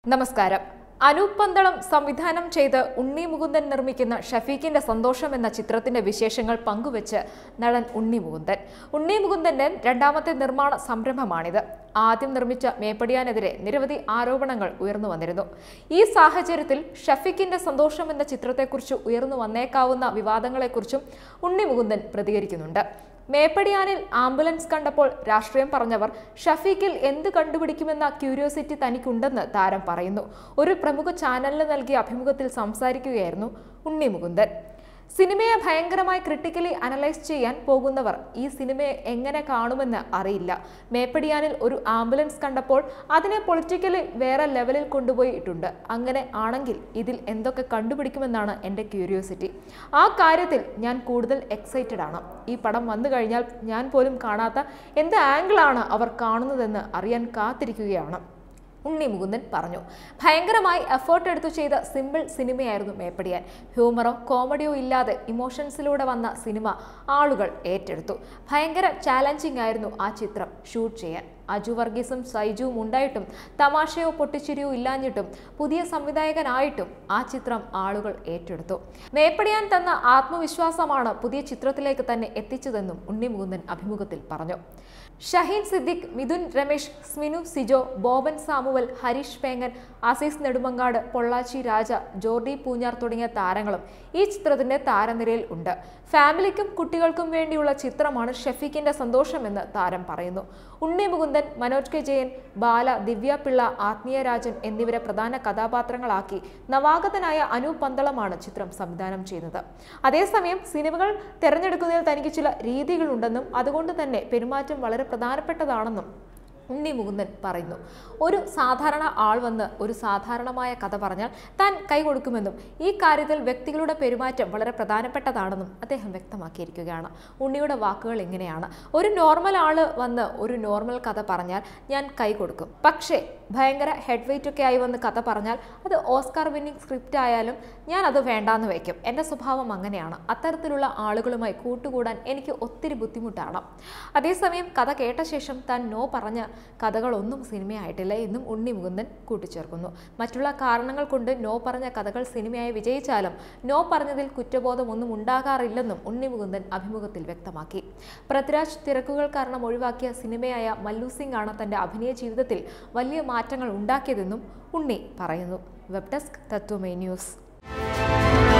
നമസ്കാരം അനൂപ് പന്തളം സംവിധാനം ചെയ്ത് ഉണ്ണി മുകുന്ദൻ നിർമ്മിക്കുന്ന ഷഫീഖിന്റെ സന്തോഷം എന്ന ചിത്രത്തിന്റെ വിശേഷങ്ങൾ പങ്കുവച്ച് നടൻ ഉണ്ണി മുകുന്ദൻ ഉണ്ണി മുകുന്ദന്റെ രണ്ടാമത്തെ നിർമ്മാണ സംരംഭമാണിത് ആദ്യം നിർമ്മിച്ച മേപ്പടിയാനെതിരെ നിരവധി ആരോപണങ്ങൾ ഉയർന്നു വന്നിരുന്നു ഈ സാഹചര്യത്തിൽ ഷഫീഖിന്റെ സന്തോഷം എന്ന ചിത്രത്തെക്കുറിച്ച് ഉയർന്നു വന്നേക്കാവുന്ന വിവാദങ്ങളെക്കുറിച്ചും ഉണ്ണി മുകുന്ദൻ പ്രതികരിക്കുന്നുണ്ട് മേപ്പടിയാനിൽ ആംബുലൻസ് കണ്ടപ്പോൾ രാഷ്ട്രീയം പറഞ്ഞവർ ഷഫീഖിൽ എന്ത് കണ്ടുപിടിക്കുമെന്ന ക്യൂരിയോസിറ്റി തനിക്കുണ്ടെന്ന് താരം പറയുന്നു ഒരു പ്രമുഖ ചാനലിന് നൽകിയ അഭിമുഖത്തിൽ സംസാരിക്കുകയായിരുന്നു ഉണ്ണി മുകുന്ദൻ സിനിമയെ ഭയങ്കരമായി ക്രിട്ടിക്കലി അനലൈസ് ചെയ്യാൻ പോകുന്നവർ ഈ സിനിമയെ എങ്ങനെ കാണുമെന്ന് അറിയില്ല മേപ്പടിയാനിൽ ഒരു ആംബുലൻസ് കണ്ടപ്പോൾ അതിനെ പൊളിറ്റിക്കലി വേറെ ലെവലിൽ കൊണ്ടുപോയി ഇട്ടുണ്ട് അങ്ങനെ ആണെങ്കിൽ ഇതിൽ എന്തൊക്കെ കണ്ടുപിടിക്കുമെന്നാണ് എൻ്റെ ക്യൂരിയോസിറ്റി ആ കാര്യത്തിൽ ഞാൻ കൂടുതൽ എക്സൈറ്റഡ് ആണ് ഈ പടം വന്നു കഴിഞ്ഞാൽ ഞാൻ പോലും കാണാത്ത എന്ത് ആംഗിളാണ് അവർ കാണുന്നതെന്ന് അറിയാൻ കാത്തിരിക്കുകയാണ് ഉണ്ണി മുകുന്ദൻ പറഞ്ഞു ഭയങ്കരമായി എഫേർട്ട് എടുത്തു ചെയ്ത സിമ്പിൾ സിനിമയായിരുന്നു മേപ്പടിയാൻ ഹ്യൂമറോ കോമഡിയോ ഇല്ലാതെ ഇമോഷൻസിലൂടെ വന്ന സിനിമ ആളുകൾ ഏറ്റെടുത്തു ഭയങ്കര ചാലഞ്ചിങ് ആയിരുന്നു ആ ചിത്രം ഷൂട്ട് ചെയ്യാൻ അജു വർഗീസും സൈജുവും ഉണ്ടായിട്ടും തമാശയോ പൊട്ടിച്ചിരിയോ ഇല്ലാഞ്ഞിട്ടും പുതിയ സംവിധായകനായിട്ടും ആ ചിത്രം ആളുകൾ ഏറ്റെടുത്തു മേപ്പടിയാൻ തന്ന ആത്മവിശ്വാസമാണ് പുതിയ ചിത്രത്തിലേക്ക് തന്നെ എത്തിച്ചതെന്നും ഉണ്ണി മുകുന്ദൻ അഭിമുഖത്തിൽ പറഞ്ഞു ഷഹീൻ സിദ്ദിഖ് മിഥുൻ രമേശ് സ്മിനു സിജോ ബോബൻ സാമുവൽ ഹരീഷ് പേങ്ങൻ അസീസ് നെടുമങ്ങാട് പൊള്ളാച്ചി രാജ ജോർഡി പൂഞ്ഞാർ തുടങ്ങിയ താരങ്ങളും ഈ ചിത്രത്തിന്റെ താരനിരയിൽ ഉണ്ട് ഫാമിലിക്കും കുട്ടികൾക്കും വേണ്ടിയുള്ള ചിത്രമാണ് ഷഫീഖിന്റെ സന്തോഷമെന്ന് താരം പറയുന്നു ഉണ്ണി മുകുന്ദൻ മനോജ് കെ ജയൻ ബാല ദിവ്യ പിള്ള ആത്മീയ രാജൻ എന്നിവരെ പ്രധാന കഥാപാത്രങ്ങളാക്കി നവാഗതനായ അനൂപ് പന്തളമാണ് ചിത്രം സംവിധാനം ചെയ്യുന്നത് അതേസമയം സിനിമകൾ തിരഞ്ഞെടുക്കുന്നതിൽ തനിക്ക് ചില രീതികളുണ്ടെന്നും അതുകൊണ്ട് തന്നെ പെരുമാറ്റം വളരെ പ്രധാനപ്പെട്ടതാണെന്നും ഉണ്ണി മുകുന്ദൻ പറയുന്നു ഒരു സാധാരണ ആൾ വന്ന് ഒരു സാധാരണമായ കഥ പറഞ്ഞാൽ താൻ കൈകൊടുക്കുമെന്നും ഈ കാര്യത്തിൽ വ്യക്തികളുടെ പെരുമാറ്റം വളരെ പ്രധാനപ്പെട്ടതാണെന്നും അദ്ദേഹം വ്യക്തമാക്കിയിരിക്കുകയാണ് ഉണ്ണിയുടെ വാക്കുകൾ ഇങ്ങനെയാണ് ഒരു നോർമൽ ആള് വന്ന് ഒരു നോർമൽ കഥ പറഞ്ഞാൽ ഞാൻ കൈ കൊടുക്കും പക്ഷേ ഭയങ്കര ഹെഡ് വെയിറ്റ് ഒക്കെ ആയി വന്ന് കഥ പറഞ്ഞാൽ അത് ഓസ്കാർ വിന്നിംഗ് സ്ക്രിപ്റ്റ് ആയാലും ഞാൻ അത് വേണ്ടാന്ന് വയ്ക്കും എൻ്റെ സ്വഭാവം അങ്ങനെയാണ് അത്തരത്തിലുള്ള ആളുകളുമായി കൂട്ടുകൂടാൻ എനിക്ക് ഒത്തിരി ബുദ്ധിമുട്ടാണ് അതേസമയം കഥ കേട്ട ശേഷം താൻ നോ പറഞ്ഞ കഥകളൊന്നും സിനിമയായിട്ടില്ല എന്നും ഉണ്ണി മുകുന്ദൻ കൂട്ടിച്ചേർക്കുന്നു മറ്റുള്ള കാരണങ്ങൾ കൊണ്ട് നോ പറഞ്ഞ കഥകൾ സിനിമയായി വിജയിച്ചാലും നോ പറഞ്ഞതിൽ കുറ്റബോധമൊന്നും ഉണ്ടാകാറില്ലെന്നും ഉണ്ണി മുകുന്ദൻ അഭിമുഖത്തിൽ വ്യക്തമാക്കി പൃഥ്വിരാജ് തിരക്കുകൾ കാരണം ഒഴിവാക്കിയ സിനിമയായ മല്ലു സിംഗ് ആണ് തന്റെ അഭിനയ ജീവിതത്തിൽ വലിയ മാറ്റങ്ങൾ ഉണ്ടാക്കിയതെന്നും ഉണ്ണി പറയുന്നു വെബ് ഡെസ്ക് തത്വമേ ന്യൂസ്